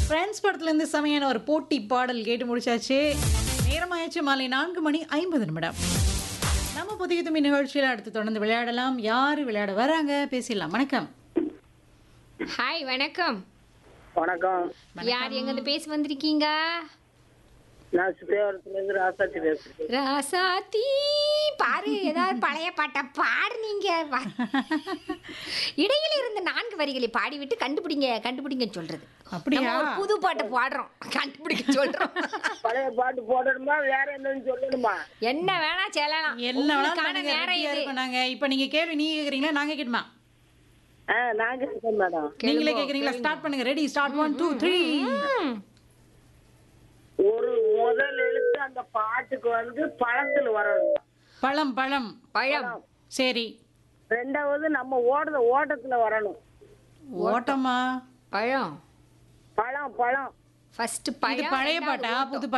Friends படத்துல இருந்து செமையான ஒரு போட்டி பாடல் கேட்டு முடிச்சாச்சு நேரமாயாச்சு மாலை நான்கு மணி ஐம்பது நிமிடம் நம்ம புதிய தும்பி நிகழ்ச்சியில் அடுத்து தொடர்ந்து விளையாடலாம் யார் விளையாட வராங்க பேசிடலாம் வணக்கம் ஹாய் வணக்கம் வணக்கம் யார் எங்கிருந்து பேசி வந்திருக்கீங்க நான் சுத்தியாவரத்துல இருந்து ராசாத்தி பேசுறேன் ராசாத்தி பாரு ஏதாவது பழைய பாட்டை பாடுனீங்க வா. இடையில இருந்த நான்கு வரிகளை பாடிவிட்டு கண்டுபிடிங்க கண்டுபிடிங்க சொல்றது அப்படியா? நம்ம ஒரு புது பாட்டை பாடுறோம் கண்டுபிடிக்க சொல்றோம் பழைய பாட்டு போடணுமா வேற என்னன்னு சொல்லணுமா என்ன வேணா சொல்லலாம் என்ன வேணாலும் உங்களுக்கான பண்ணுங்க, நேரம் ரெடியா இது இருக்கோம் நாங்க இப்ப நீங்க கேள்வி நீங்க கேக்குறீங்களா நாங்க கேட்குமா ஆ நாங்க இருக்கோம் மேடம் நீங்களே கேக்குறீங்களா ஸ்டார்ட் பண்ணுங்க ready start one two three ம். ஒரு முதல் எழுத்து அந்த பாட்டுக்கு வந்து பழத்துல வரணும் பழம் பழம் பழம் சரி ரெண்டாவது நம்ம ஓடுற ஓட்டத்துல வரணும் ஓட்டமா பழம் பழம் பழம் ஃபர்ஸ்ட் இது பழம் பழைய ரெண்டாவது பாட்டா ஓட்டம். புது